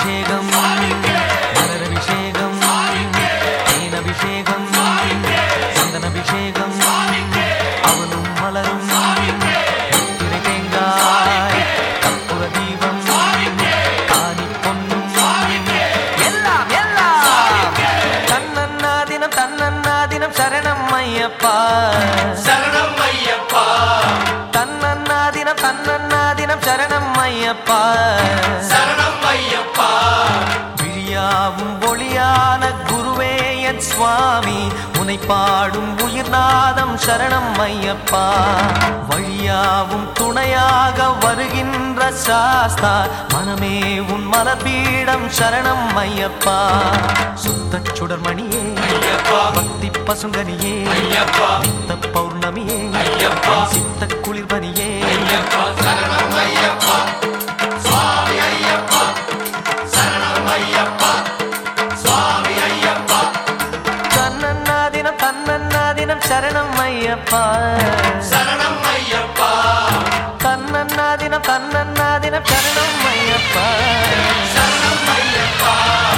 மலரபிஷேகம் மலரபிஷேகம் தேனபிஷேகம் சந்தனபிஷேகம் அவனும் மலரும் முத்திரை தேங்காய் கற்பூர தீபம் காணி பொன்னும் எல்லாம் எல்லாம் தன்னன்னாதினம் தன்னன்னாதினம் சரணம் ஐயப்பா சரணம் ஐயப்பா தன்னன்னாதினம் தன்னன்னாதினம் சரணம் ஐயப்பா சரணம் ஐயப்பா விழியாவும் ஒளியான குருவே என் சுவாமி உனை பாடும் உயிர்நாதம் சரணம் ஐயப்பா வழியாவும் துணையாக வருகின்ற சாஸ்தா மனமே உன் மலபீடம் சரணம் ஐயப்பா சுத்த சுடர்மணியே ஐயப்பா பக்தி பசுங்கனியே ஐயப்பா சித்த பௌர்ணமியே ஐயப்பா. சித்த குளிர்பனியே ஐயப்பா சரணம் ஐயப்பா சுவாமி ஐயப்பா சரணம் ஐயப்பா சுவாமி ஐயப்பா தன்னன்னாதினம் தன்னன்னாதினம் சரணம் ஐயப்பா சரணம் ஐயப்பா தன்னன்னாதினம் தன்னன்னாதினம் சரணம் ஐயப்பா சரணம் ஐயப்பா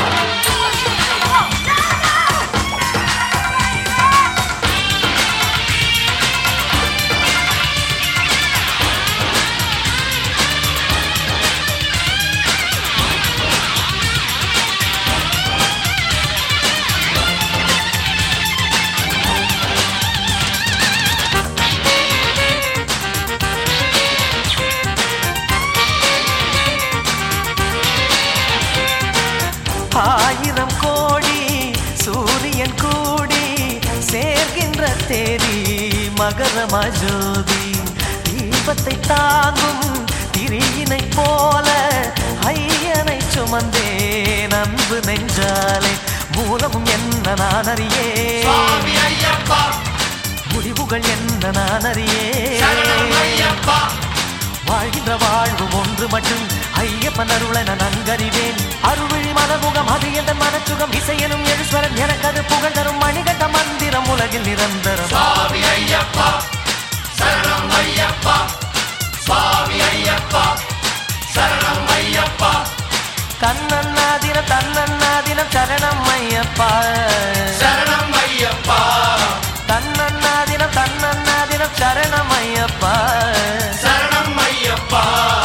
ஆயிரம் கோடி சூரியன் கூடி சேர்கின்ற தேதி மகரமா ஜோதி தீபத்தை தாங்கும் திரியினை போல ஐயனை சுமந்தேன் அன்பு நெஞ்சாலே மூலமும் என்ன நான் அறியே சுவாமி ஐயப்பா முடிவுகள் என்ன நான் அறியே சரணம் ஐயப்பா வாழ்கின்ற வாழ்வு ஒன்று மட்டும் ஐயப்பன் அருளை நான் நன்கறிவேன் அருள்விழி மனமுகம் அது எந்த மனச்சுகம் இசையனும் எழுஸ்வரன் எனக்கு அது புகழ் தரும் மணிகண்ட மந்திரம் உலகில் நிரந்தரம் சுவாமி ஐயப்பா சரணம் ஐயப்பா சுவாமி ஐயப்பா சரணம் ஐயப்பா தன்னன்னாதினம் தன்னன்னாதினம் சரணம் ஐயப்பா சரணம் ஐயப்பா தன்னன்னாதினம் தன்னன்னாதினம் சரணம் ஐயப்பா சரணம் ஐயப்பா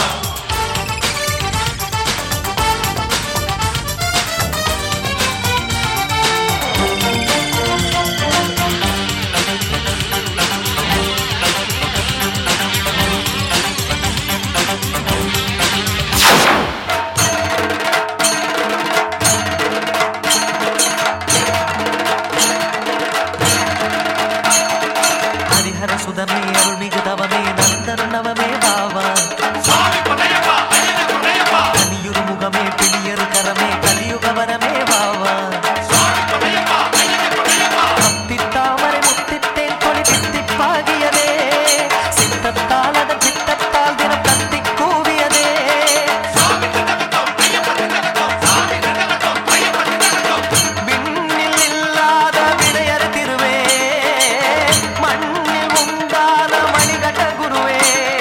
ஹரிஹர சுதமே அருள்மிகு தவமே நந்தர் நவமே பாவா சுவாமி பொன்னையப்பா ஐயன பொன்னையப்பா கலியுரு முகமே பிடியரு கரமே கலியுகவரமே பாவா சுவாமி பொன்னையப்பா ஐயன பொன்னையப்பா முத்தித்தாமரை முத்தித்தேன் கொடி தித்திப்பாகியதே சித்தத்தால் அதன் சித்தத்தால் தினம் கத்தி கூவியதே சுவாமி திண்டகத்தோம் ஐயப்ப திண்டகத்தோம் சுவாமி திண்டகத்தோம் ஐயப்ப திண்டகத்தோம் விண்ணில் இல்லாத விடையறு திருவே மண்ணில் உண்டான மணிகண்ட குருவே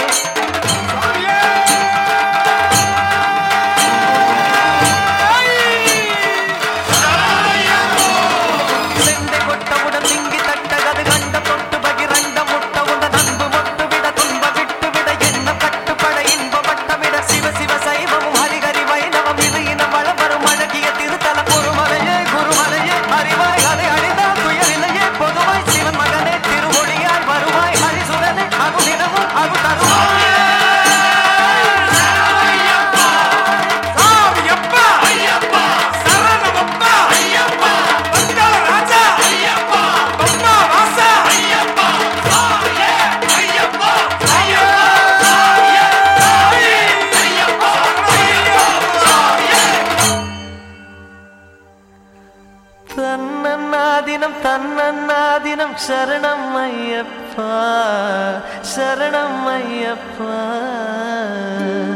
செந்தை கொட்டவுடன் திங்கி தட்ட கது கண்ட தொட்டு பகிரண்ட முட்டவுடன் அன்பு மொட்டு விட துன்ப விட்டு விட என்ன கட்டுப்பட இன்பப்பட்ட விட சிவ சிவ சைவமும் ஹரிகரி வைணவம் இது இனம் வளவரும் அழகிய திருத்தல பொறுமலையே குருமலையே அறிவாய் அதை அழிந்தால் துயரிலையே பொதுவாய் சிவன் மகனே திருமொழியாய் வருவாய் ஹரிசுரனே அருளினமும் அருள் தருவாய் ஐயப்பா ஐயப்பா சரணமப்பா ஐயப்பா வந்தாள ராஜா ஐயப்பா பத்மா வாசா ஐயப்பா சுவாமியே ஐயப்பா ஐயப்பா சுவாமியே ஐயப்பா சுவாமியே தன்னன்னாதினம் தன்னன்னாதினம் சரணம் ஐயப்பா சரணம் ஐயப்பா